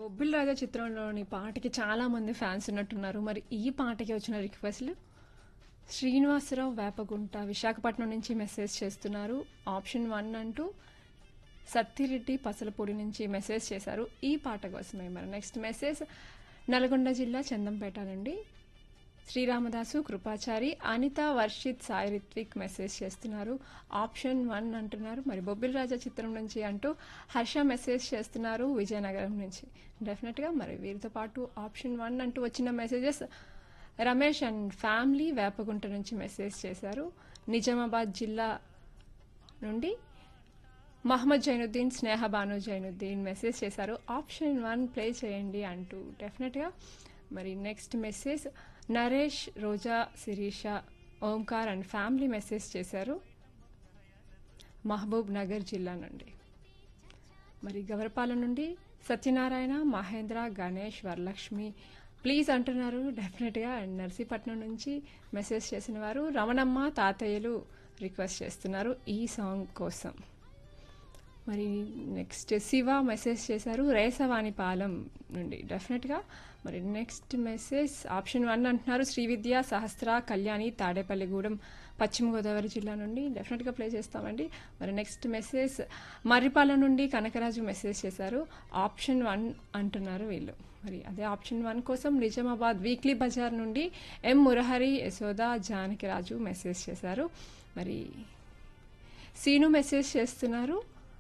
బొబ్బిల్ రాజా చిత్రంలోని పాటకి చాలా మంది ఫ్యాన్స్ ఉన్నట్టున్నారు మరి ఈ పాటకి వచ్చిన రిక్వెస్ట్లు శ్రీనివాసరావు వేపగుంట విశాఖపట్నం నుంచి మెసేజ్ చేస్తున్నారు ఆప్షన్ వన్ అంటూ సత్తిరెడ్డి పసలపూడి నుంచి మెసేజ్ చేశారు ఈ పాట కోసమే మరి నెక్స్ట్ మెసేజ్ నల్గొండ జిల్లా చందంపేట నుండి శ్రీరామదాసు కృపాచారి అనిత వర్షిత్ సాయి రిత్విక్ మెసేజ్ చేస్తున్నారు ఆప్షన్ వన్ అంటున్నారు మరి బొబ్బిల్ రాజా చిత్రం నుంచి అంటూ హర్ష మెసేజ్ చేస్తున్నారు విజయనగరం నుంచి డెఫినెట్గా మరి వీరితో పాటు ఆప్షన్ వన్ అంటూ వచ్చిన messages Ramesh and family Vepagunta నుంచి మెసేజ్ చేశారు నిజామాబాద్ జిల్లా నుండి మహమ్మద్ జైనుద్దీన్ స్నేహ బాను జైనుద్దీన్ మెసేజ్ చేశారు ఆప్షన్ వన్ ప్లే చేయండి అంటూ డెఫినెట్గా మరి next message Naresh Roja Sirisha Omkar and family message చేశారు మహబూబ్ నగర్ జిల్లా నుండి మరి గవరపాలెం నుండి సత్యనారాయణ మహేంద్ర గణేష్ వరలక్ష్మి ప్లీజ్ అంటున్నారు డెఫినెట్గా అండ్ నర్సీపట్నం నుంచి మెసేజ్ చేసిన వారు రమణమ్మ తాతయ్యలు రిక్వెస్ట్ చేస్తున్నారు ఈ సాంగ్ కోసం మరి నెక్స్ట్ శివ మెసేజ్ చేశారు రేసవాణిపాలెం నుండి డెఫినెట్గా మరి నెక్స్ట్ మెసేజ్ ఆప్షన్ వన్ అంటున్నారు శ్రీవిద్య సహస్ర కళ్యాణి తాడేపల్లిగూడెం పశ్చిమ గోదావరి జిల్లా నుండి డెఫినెట్గా ప్లే చేస్తామండి మరి నెక్స్ట్ మెసేజ్ మర్రిపాలెం నుండి కనకరాజు మెసేజ్ చేశారు ఆప్షన్ వన్ అంటున్నారు వీళ్ళు మరి అదే ఆప్షన్ వన్ కోసం నిజామాబాద్ వీక్లీ బజార్ నుండి ఎం మురహరి యశోద జానకిరాజు మెసేజ్ చేశారు మరి సీను మెసేజ్ చేస్తున్నారు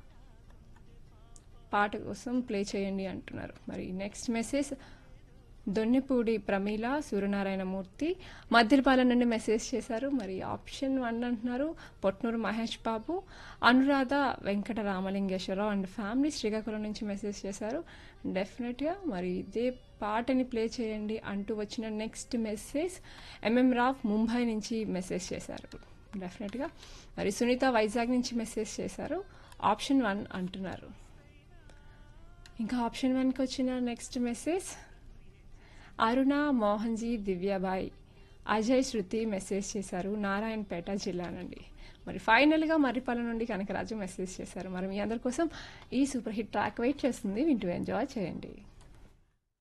పాట కోసం ప్లే చేయండి అంటున్నారు మరి నెక్స్ట్ మెసేజ్ దొన్నెపూడి ప్రమీల సూర్యనారాయణమూర్తి మద్దిలపాలెం నుండి మెసేజ్ చేశారు మరి ఆప్షన్ వన్ అంటున్నారు పొట్నూరు మహేష్ బాబు అనురాధ వెంకట రామలింగేశ్వరరావు అండ్ ఫ్యామిలీ శ్రీకాకుళం నుంచి మెసేజ్ చేశారు డెఫినెట్గా మరి ఇదే పాటని ప్లే చేయండి అంటూ వచ్చిన next message MM Rao Mumbai నుంచి మెసేజ్ చేశారు డెఫినెట్గా మరి సునీత వైజాగ్ నుంచి మెసేజ్ చేశారు ఆప్షన్ వన్ అంటున్నారు ఇంకా ఆప్షన్ వన్కి వచ్చిన next message Aruna Mohanji Divyabai Ajay Shruti message చేశారు నారాయణపేట జిల్లా నుండి మరి ఫైనల్గా మర్రిపాలెం నుండి కనకరాజు మెసేజ్ చేశారు మరి మీ అందరి కోసం ఈ సూపర్ హిట్ ట్రాక్ వెయిట్ చేస్తుంది వింటూ ఎంజాయ్ చేయండి